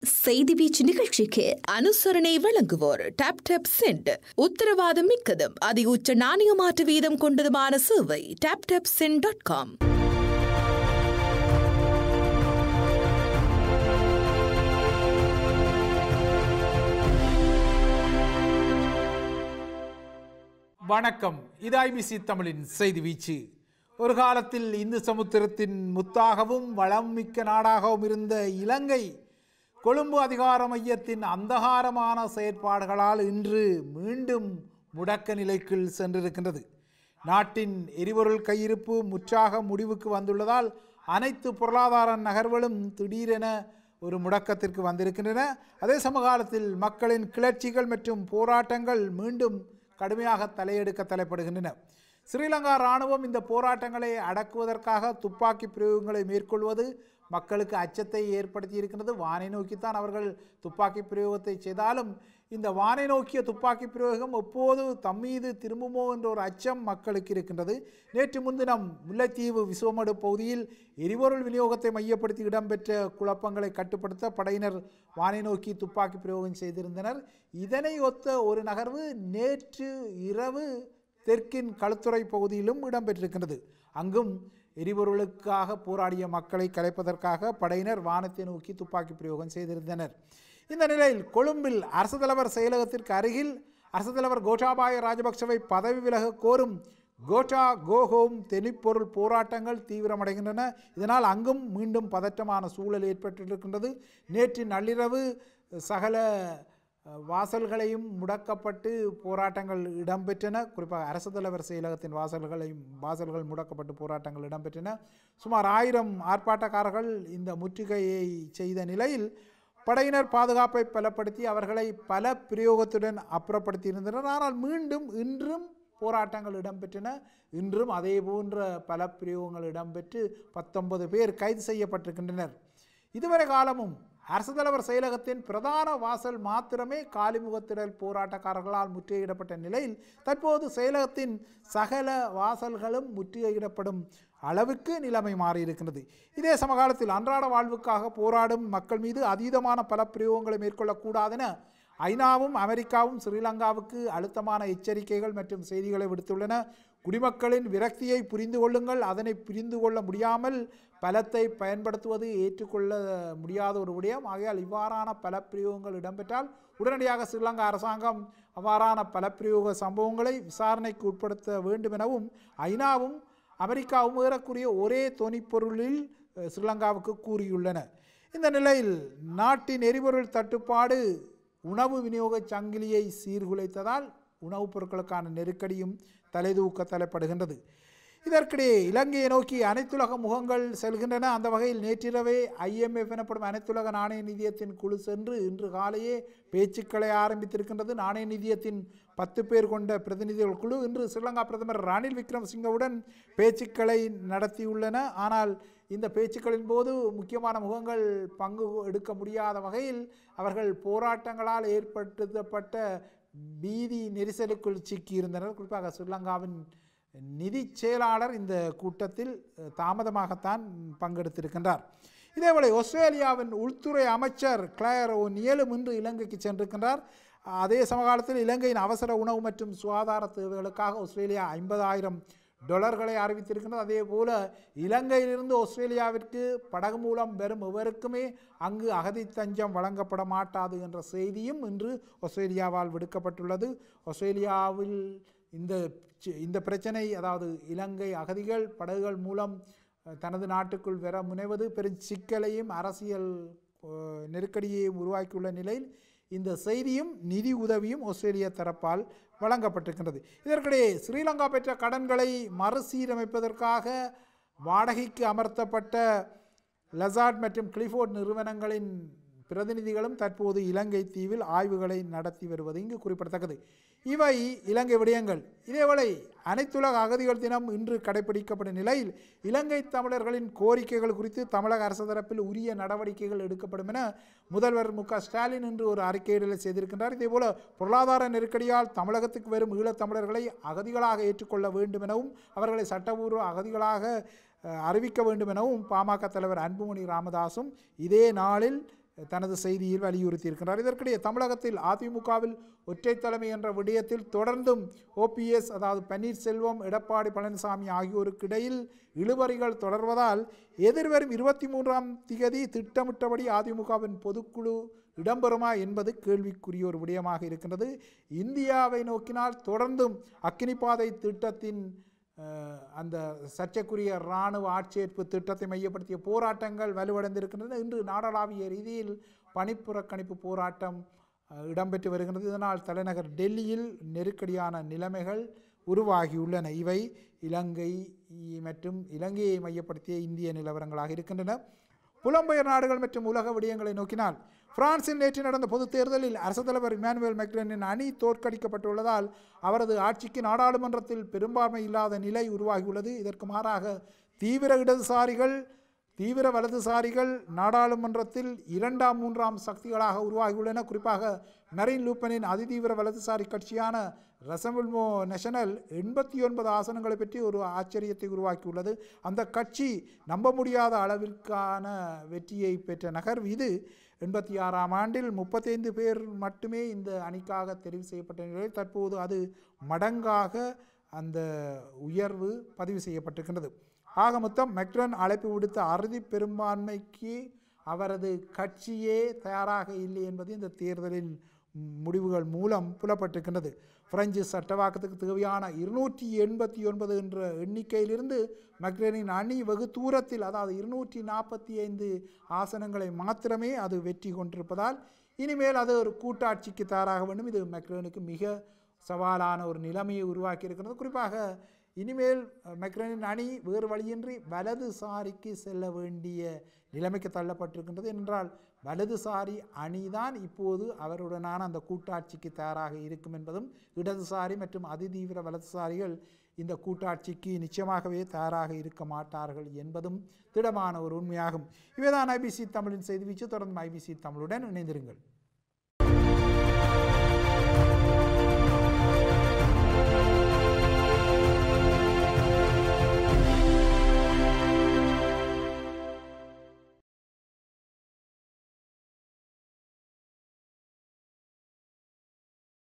செய்தி வீச்சு நிகழ்ச்சிக்கு அனுசரணை வழங்குவோர் டாப் டாப் சென்ட் உத்தரவாதம் மிக்கதும் அதி உச்ச நாணய மாற்று வீதம் கொண்டதுமான சேவை Taptap Send dot com வணக்கம் இது ஐபிசி தமிழின் செய்தி வீச்சு ஒரு காலத்தில் இந்து சமுத்திரத்தின் முத்தாகவும் வளம் மிக்க நாடாகவும் இருந்த இலங்கை கொழும்பு அதிகார மையத்தின் அந்தகாரமான செயற்பாடுகளால் இன்று மீண்டும் முடக்க நிலைக்குள் சென்றிருக்கின்றது நாட்டின் எரிபொருள் கையிருப்பு முற்றாக முடிவுக்கு வந்துள்ளதால் அனைத்து பொருளாதார நகர்வுகளும் திடீரென ஒரு முடக்கத்திற்கு வந்திருக்கின்றன அதே சமகாலத்தில் மக்களின் கிளர்ச்சிகள் மற்றும் போராட்டங்கள் மீண்டும் கடுமையாக தலையெடுக்க தலைப்படுகின்றன ஸ்ரீலங்கா இராணுவம் இந்த போராட்டங்களை அடக்குவதற்காக துப்பாக்கி பிரயோகங்களை மேற்கொள்வது மக்களுக்கு அச்சத்தை ஏற்படுத்தி இருக்கின்றது வானை நோக்கித்தான் அவர்கள் துப்பாக்கி பிரயோகத்தை செய்தாலும் இந்த வானை நோக்கிய துப்பாக்கி பிரயோகம் எப்போது தம்மீது திரும்புமோ என்ற ஒரு அச்சம் மக்களுக்கு இருக்கின்றது நேற்று முன்தினம் முல்லைத்தீவு விசுவமடு பகுதியில் எரிபொருள் விநியோகத்தை மையப்படுத்தி இடம்பெற்ற குழப்பங்களை கட்டுப்படுத்த படையினர் வானை நோக்கி துப்பாக்கி பிரயோகம் செய்திருந்தனர் இதனை ஒத்த ஒரு நகர்வு நேற்று இரவு தெற்கின் களுத்துறை பகுதியிலும் இடம்பெற்றிருக்கின்றது அங்கும் எரிபொருளுக்காக போராடிய மக்களை கலைப்பதற்காக படையினர் வானத்தை நோக்கி துப்பாக்கி பிரயோகம் செய்திருந்தனர் இந்த நிலையில் கொழும்பில் அரசு தலைவர் செயலகத்திற்கு அருகில் அரசு தலைவர் கோட்டாபாய ராஜபக்சவை பதவி விலக கோரும் கோட்டா கோஹோம் தெனிப்பொருள் போராட்டங்கள் தீவிரமடைகின்றன இதனால் அங்கும் மீண்டும் பதற்றமான சூழல் ஏற்பட்டிருக்கின்றது நேற்று நள்ளிரவு சகல வாசல்களையும் முடக்கப்பட்டு போராட்டங்கள் இடம்பெற்றன குறிப்பாக அரசு தலைவர் செயலகத்தின் வாசல்களையும் வாசல்கள் முடக்கப்பட்டு போராட்டங்கள் இடம்பெற்றன சுமார் ஆயிரம் ஆர்ப்பாட்டக்காரர்கள் இந்த முற்றுகையை செய்த நிலையில் படையினர் பாதுகாப்பை பலப்படுத்தி அவர்களை பல பிரயோகத்துடன் அப்புறப்படுத்தியிருந்தனர் ஆனால் மீண்டும் இன்றும் போராட்டங்கள் இடம்பெற்றன இன்றும் அதே போன்ற பல பிரயோகங்கள் இடம்பெற்று பத்தொன்பது பேர் கைது செய்யப்பட்டிருக்கின்றனர் இதுவரை காலமும் அரசு தலைவர் செயலகத்தின் பிரதான வாசல் மாத்திரமே காலிமுகத்திடல் போராட்டக்காரர்களால் முற்றுகையிடப்பட்ட நிலையில் தற்போது செயலகத்தின் சகல வாசல்களும் முற்றுகையிடப்படும் அளவுக்கு நிலைமை மாறியிருக்கின்றது இதே சமகாலத்தில் அன்றாட வாழ்வுக்காக போராடும் மக்கள் மீது அதீதமான பல பிரயோகங்களை மேற்கொள்ளக்கூடாதென ஐநாவும் அமெரிக்காவும் ஸ்ரீலங்காவுக்கு அழுத்தமான எச்சரிக்கைகள் மற்றும் செய்திகளை விடுத்துள்ளன குடிமக்களின் விரக்தியை புரிந்து கொள்ளுங்கள் அதனை புரிந்து கொள்ள முடியாமல் பலத்தை பயன்படுத்துவது ஏற்றுக்கொள்ள முடியாத ஒரு விடயம் ஆகையால் இவ்வாறான பல பிரயோகங்கள் இடம்பெற்றால் உடனடியாக ஸ்ரீலங்கா அரசாங்கம் அவ்வாறான பல பிரயோக சம்பவங்களை விசாரணைக்கு உட்படுத்த வேண்டும் எனவும் ஐநாவும் அமெரிக்காவும் ஏறக்குரிய ஒரே தொனிப்பொருளில் ஸ்ரீலங்காவுக்கு கூறியுள்ளன இந்த நிலையில் நாட்டின் எரிபொருள் தட்டுப்பாடு உணவு விநியோக சங்கிலியை சீர்குலைத்ததால் உணவுப் பொருட்களுக்கான நெருக்கடியும் தலைதூக்க தலைப்படுகின்றது இதற்கிடையே இலங்கையை நோக்கி அனைத்துலக முகங்கள் செல்கின்றன அந்த வகையில் நேற்றிரவே ஐஎம்எஃப் எனப்படும் அனைத்துலக நாணய நிதியத்தின் குழு சென்று இன்று காலையே பேச்சுக்களை ஆரம்பித்திருக்கின்றது நாணய நிதியத்தின் பத்து பேர் கொண்ட பிரதிநிதிகள் குழு இன்று ஸ்ரீலங்கா பிரதமர் ரணில் விக்ரமசிங்கவுடன் பேச்சுக்களை நடத்தியுள்ளன ஆனால் இந்த பேச்சுக்களின் போது முக்கியமான முகங்கள் பங்கு எடுக்க முடியாத வகையில் அவர்கள் போராட்டங்களால் ஏற்படுத்தப்பட்ட பீதி நெரிசலுக்குள் சிக்கியிருந்தனர் குறிப்பாக ஸ்ரீலங்காவின் நிதி செயலாளர் இந்த கூட்டத்தில் தாமதமாகத்தான் பங்கெடுத்திருக்கின்றார் இதேவேளை ஆஸ்திரேலியாவின் உள்துறை அமைச்சர் கிளயர் ஓ நியலும் இன்று இலங்கைக்கு சென்றிருக்கின்றார் அதே சமகாலத்தில் இலங்கையின் அவசர உணவு மற்றும் சுகாதார தேவைகளுக்காக ஆஸ்திரேலியா ஐம்பதாயிரம் டொலர்களை அறிவித்திருக்கின்றது அதே போல இலங்கையிலிருந்து ஆஸ்திரேலியாவிற்கு படகு மூலம் வரும் எவருக்குமே அங்கு அகதி தஞ்சம் வழங்கப்பட மாட்டாது என்ற செய்தியும் இன்று ஆஸ்திரேலியாவால் விடுக்கப்பட்டுள்ளது ஆஸ்திரேலியாவில் இந்த இந்த பிரச்சனை அதாவது இலங்கை அகதிகள் படகுகள் மூலம் தனது நாட்டுக்குள் வர முனைவது பெரும் சிக்கலையும் அரசியல் நெருக்கடியையும் உருவாக்கியுள்ள நிலையில் இந்த செய்தியும் நிதி உதவியும் ஆஸ்திரேலிய தரப்பால் வழங்கப்பட்டிருக்கின்றது இதற்கிடையே ஸ்ரீலங்கா பெற்ற கடன்களை மறுசீரமைப்பதற்காக வாடகைக்கு அமர்த்தப்பட்ட லசாட் மற்றும் கிளிஃபோர்ட் நிறுவனங்களின் பிரதிநிதிகளும் தற்போது இலங்கை தீவில் ஆய்வுகளை நடத்தி வருவது இங்கு குறிப்பிடத்தக்கது இவை இலங்கை விடயங்கள் இதேவேளை அனைத்துலக அகதிகள் தினம் இன்று கடைபிடிக்கப்படும் நிலையில் இலங்கை தமிழர்களின் கோரிக்கைகள் குறித்து தமிழக அரசு தரப்பில் உரிய நடவடிக்கைகள் எடுக்கப்படும் என முதல்வர் மு ஸ்டாலின் இன்று ஒரு அறிக்கையிடலை செய்திருக்கின்றார் இதேபோல பொருளாதார நெருக்கடியால் தமிழகத்துக்கு வரும் ஈழத்தமிழர்களை அகதிகளாக ஏற்றுக்கொள்ள வேண்டும் எனவும் அவர்களை சட்டபூர்வ அகதிகளாக அறிவிக்க வேண்டும் எனவும் பாமக தலைவர் அன்புமணி ராமதாசும் இதே நாளில் தனது செய்தியில் வலியுறுத்தியிருக்கிறார் இதற்கிடையே தமிழகத்தில் அதிமுகவில் ஒற்றை தலைமை என்ற விடயத்தில் தொடர்ந்தும் ஓபிஎஸ் அதாவது பன்னீர்செல்வம் எடப்பாடி பழனிசாமி ஆகியோருக்கு இடையில் இழுபறிகள் தொடர்வதால் எதிர்வரும் இருபத்தி மூன்றாம் திகதி திட்டமிட்டபடி அதிமுகவின் பொதுக்குழு இடம்பெறுமா என்பது கேள்விக்குரிய ஒரு விடயமாக இருக்கின்றது இந்தியாவை நோக்கினால் தொடர்ந்தும் அக்கினிப்பாதை திட்டத்தின் அஹ், அந்த சர்ச்சைக்குரிய இராணுவ ஆட்சேர்ப்பு திட்டத்தை மையப்படுத்திய போராட்டங்கள் வலுவடைந்திருக்கின்றன இன்று நாடளாவிய ரீதியில் பணிப்புறக்கணிப்பு போராட்டம் அஹ், இடம்பெற்று வருகின்றது இதனால் தலைநகர் டெல்லியில் நெருக்கடியான நிலைமைகள் உருவாகியுள்ளன இவை இலங்கை இ- மற்றும் இலங்கையை மையப்படுத்திய இந்திய நிலவரங்களாக இருக்கின்றன புலம்பெயர் நாடுகள் மற்றும் உலக விடயங்களை நோக்கினால் பிரான்சில் நேற்று நடந்த பொதுத் தேர்தலில் அரசு தலைவர் இமானுவேல் மெக்ரனின் அணி தோற்கடிக்கப்பட்டுள்ளதால் அவரது ஆட்சிக்கு நாடாளுமன்றத்தில் பெரும்பான்மை இல்லாத நிலை உருவாகியுள்ளது இதற்கு மாறாக தீவிர இடதுசாரிகள் தீவிர வலதுசாரிகள் நாடாளுமன்றத்தில் இரண்டாம் மூன்றாம் சக்திகளாக உருவாகியுள்ளன குறிப்பாக மெரின் லூப்பனின் அதிதீவிர வலதுசாரி கட்சியான ரசமில்மோ நேஷனல் எண்பத்தி ஒன்பது ஆசனங்களை பற்றி ஒரு ஆச்சரியத்தை உருவாக்கியுள்ளது அந்த கட்சி நம்ப முடியாத அளவிற்கான வெற்றியை பெற்ற நகர்வு இது எண்பத்தி ஆறாம் ஆண்டில் முப்பத்தைந்து பேர் மட்டுமே இந்த அணிக்காக தெரிவு செய்யப்பட்ட நிலையில் தற்போது அது மடங்காக அந்த உயர்வு பதிவு செய்யப்பட்டிருக்கின்றது ஆக மொத்தம் மெக்ரன் அழைப்பு விடுத்த அறுதி பெரும்பான்மைக்கு அவரது கட்சியே தயாராக இல்லை என்பது இந்த தேர்தலின் முடிவுகள் மூலம் புலப்பட்டிருக்கின்றது பிரெஞ்சு சட்டவாக்கத்துக்கு தேவையான இருநூற்றி எண்பத்தி ஒன்பது என்ற எண்ணிக்கையிலிருந்து மக்ரனின் அணி வெகு தூரத்தில் அதாவது இருநூற்றி நாற்பத்தி ஐந்து ஆசனங்களை மாத்திரமே அது வெற்றி கொண்டிருப்பதால் இனிமேல் அது ஒரு கூட்டாட்சிக்கு தயாராக வேண்டும் இது மெக்ரனுக்கு மிக சவாலான ஒரு நிலைமையை உருவாக்கி இருக்கிறது குறிப்பாக இனிமேல் மெக்ரனின் அணி வேறு வழியின்றி வலதுசாரிக்கு செல்ல வேண்டிய நிலைமைக்கு தள்ளப்பட்டிருக்கின்றது என்றால் வலதுசாரி அணிதான் இப்போது அவருடனான அந்த கூட்டாட்சிக்கு தயாராக இருக்கும் என்பதும் இடதுசாரி மற்றும் அதிதீவிர வலதுசாரிகள் இந்த கூட்டாட்சிக்கு நிச்சயமாகவே தயாராக இருக்க மாட்டார்கள் என்பதும் திடமான ஒரு உண்மையாகும் இவைதான் ஐபிசி தமிழின் செய்தி வீச்சு தொடர்ந்து ஐபிசி தமிழுடன் இணைந்திருங்கள்